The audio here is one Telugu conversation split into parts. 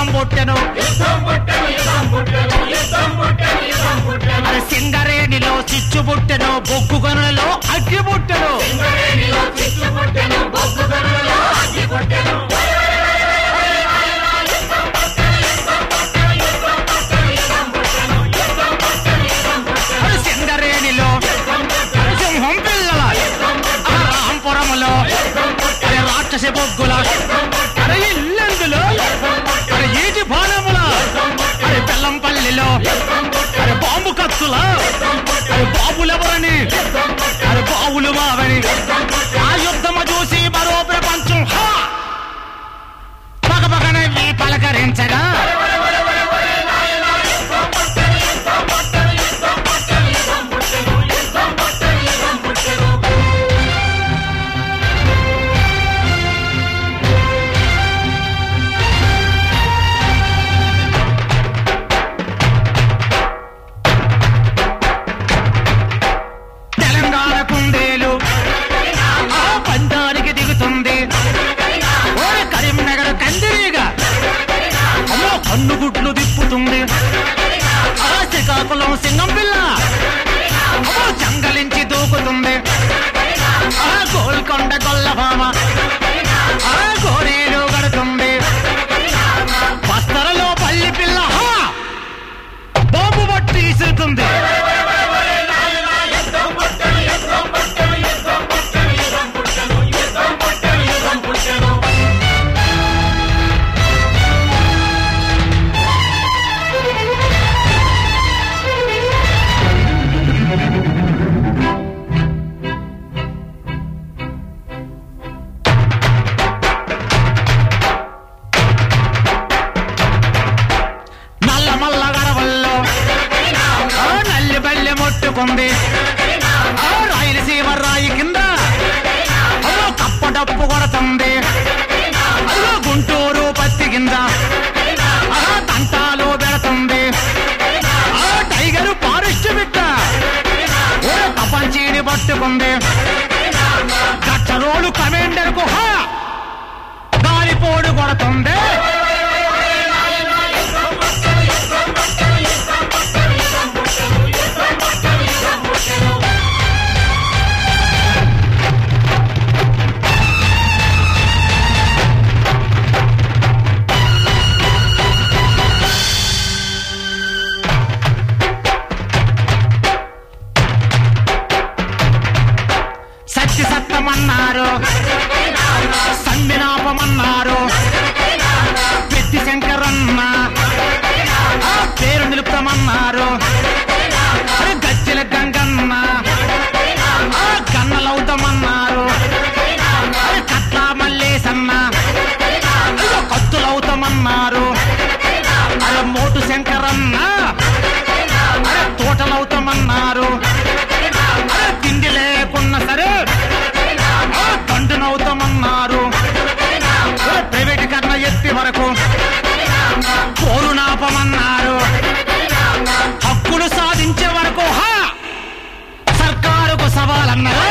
యుద్ధం పుట్టెను మరి సింగరేణిలో చిచ్చు పుట్టెను బొగ్గు గనులలో అగ్గి పుట్టెను మరి సింగరేణిలో సింహం పిల్లల ఆ రాంపురములో అరే రాక్షస బొగ్గుల అరే ఇల్లెందులో అరే ఈటి బాణముల అరే బెల్లంపల్లిలో అరే బాంబు కత్తుల అరే బాబులెవరని అరే బావులు మావని ఆ యుద్ధము చూసి మరో ప్రపంచం హా పగపగనవి పలకరించగా తెలంగాణ కుందేలు ఆ పందానికి దిగుతుంది ఓ కరీంనగర్ కందిరీగా అమ్మో కన్నుగుడ్లు తిప్పుతుంది ఆ శ్రీకాకుళం సింగం పిల్ల అమ్మో జంగలించి దూకుతుంది ఆ గోల్కొండ గొల్లభామ ఆ గోరీలు గడుతుంది బస్తరలో పల్లి పిల్ల హా! బాంబు పట్టి ఇసురుతుంది నల్ల మల్ల గడవల్లో ఆ నల్లి బల్లె మొట్టుకుంది ఆ రాయలసీమ రాయి కింద అదో కప్ప డప్పు కొడుతుంది అదో గుంటూరు పత్తి కింద ఆ తంటాలు పెడుతుంది ఆ టైగరు పారిస్ట్ బిడ్డ ఓ ప్రపంచీని పట్టుకుంది గచ్చరోలు కమాండర్ కు హా గాలిపోడు కొడుతుంది సత్య సత్తమన్నారు సంవినాపమన్నారు పెద్ది శంకరన్న ఆ పేరు నిలుపుతామన్నారు అరే గజ్జల గంగన్న ఆ గన్నలవుతామన్నారు అరే కట్ల మల్లేసన్న అయ్యో కత్తులవుతామన్నారు అరే మోటు శంకరన్న అరే తోటలవుతామన్నారు అరే తిండి లేకున్నా సరే ఆ తండ్రినవుతామన్నారు అరే ప్రైవేట్ కన్నా ఎత్తి వరకు పోరు నాపమన్నారు హక్కులు సాధించే వరకు హా సర్కారుకు సవాలన్నారు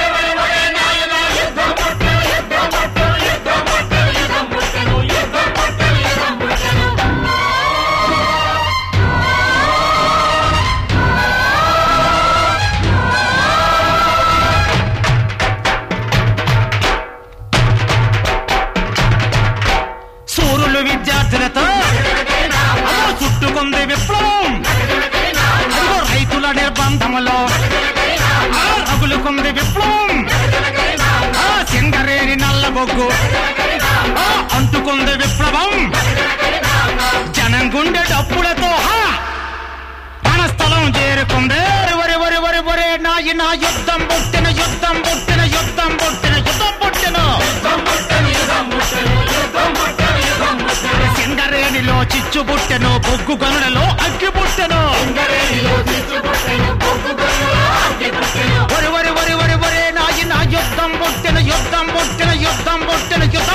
సూర్యులు విద్యార్థులతో అదో చుట్టుకుంది విప్లవం అదిగో రైతుల నిర్బంధములో ఆ రగులుకుంది విప్లవం ఆ సింగరేణి నల్ల బొగ్గు ఆ అంటుకుంది విప్లవం జనం గుండె డప్పులతో హా రణస్థలం చేరుకుంది వరి వరి వరి వరి నాయి నా యుద్ధం పుట్టిన యుద్ధం పుట్టిన యుద్ధం పుట్టిన యుద్ధం పుట్టిన సింగరేణిలో చిచ్చు పుట్టెను బొగ్గు గనులలో అగ్గి పుట్టెను వరి వరి వరి వరి వరి నాయి నా యుద్ధం పుట్టిన యుద్ధం పుట్టిన యుద్ధం పుట్టిన యుద్ధం